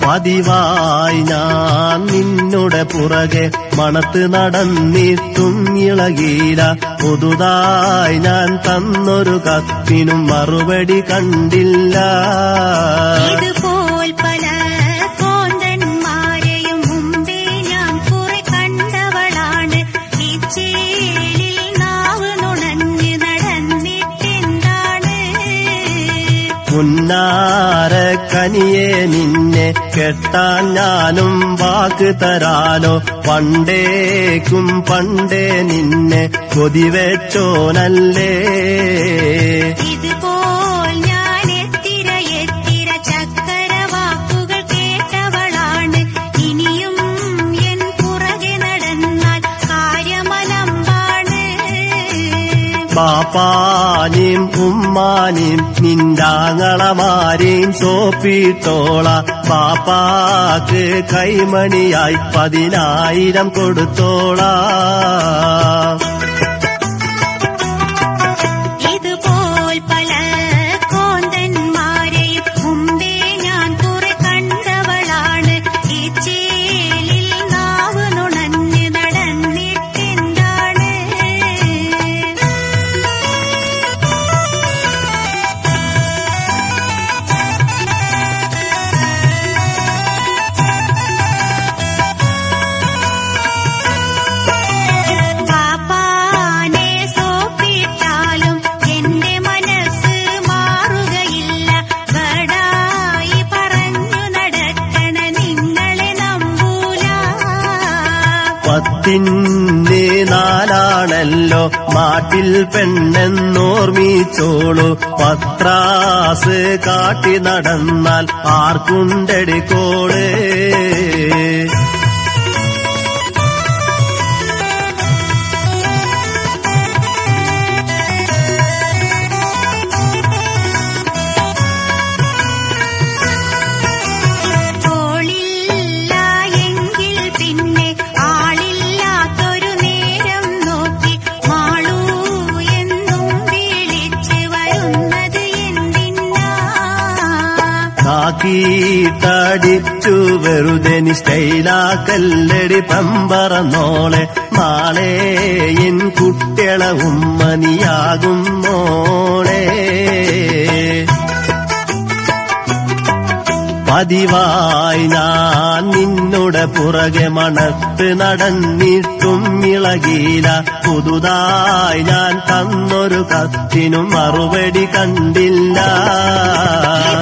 പതിവായി ഞാൻ നിന്നുടെ പുറകെ മണത്ത് നടന്നിട്ടും ഇളകീല പുതുതായി ഞാൻ തന്നൊരു കത്തിനും മറുപടി കണ്ടില്ല ഇതുപോൽ പല കോന്തന്മാരെയും മുമ്പേ ഞാൻ കുറെ കണ്ടവളാണ് ഈ ചേലിൽ നാവ് നുണഞ്ഞ് നടന്നിട്ടെന്താണ് മുന്നാര കനിയെ നിന്നെ കെട്ടാൻ ഞാനും വാക്ക് തരാലോ പണ്ടേക്കും പണ്ടേ നിന്നെ കൊതിവെച്ചോനല്ലേ ഇതുപോൽ ഞാൻ എത്തിര എത്തിര ചക്കര വാക്കുകൾ കേട്ടവളാണ് ഇനിയും എൻ പുറകെ നടന്നാൽ കാര്യമലമ്പാണ് പാപ്പാനെയും ഉമ്മാനെയും നിന്റാങ്ങളമാരെയും സോപ്പിട്ടോള പാപ്പാക്ക് കൈമണിയായി പതിനായിരം കൊടുത്തോളാ ഇതുപോൽ പല കോന്തന്മാരെയും മുമ്പേ ഞാൻ കുറെ കണ്ടവളാണ് ഈ ചേലിൽ നാവ് നുണഞ്ഞ് നടന്നിട്ടെന്താണ് പാപ്പാനെ സോപ്പിട്ടാലും എന്റെ മനസ്സ് മാറുകയില്ല ബടായി പറഞ്ഞു നടക്കണ നിങ്ങളെ നമ്പൂല പത്തിൻ്റെ നാലാണല്ലോ മാട്ടിൽ പെണ്ണെന്നോർമ്മിച്ചോളൂ പത്രാസ് കാട്ടി നടന്നാൽ ആർക്കുണ്ടെടുക്കോളേ തോളില്ല എങ്കിൽ പിന്നെ ആളില്ലാത്തൊരു നേരം നോക്കി മാളൂ എന്നും വിളിച്ച് വരുന്നത് എന്തിനാ കാക്കീട്ടടിച്ചു വെറുതെ നീ സ്റ്റൈലാക്കല്ലടി പമ്പറന്നോളെ നാളെ എൻ കുട്ടികള ഉമ്മനിയാകും മോളെ പതിവായി ഞാൻ നിന്നുടെ പുറകെ മണത്ത് നടന്നിട്ടും ഇളകീല പുതുതായി ഞാൻ തന്നൊരു കത്തിനും മറുപടി കണ്ടില്ല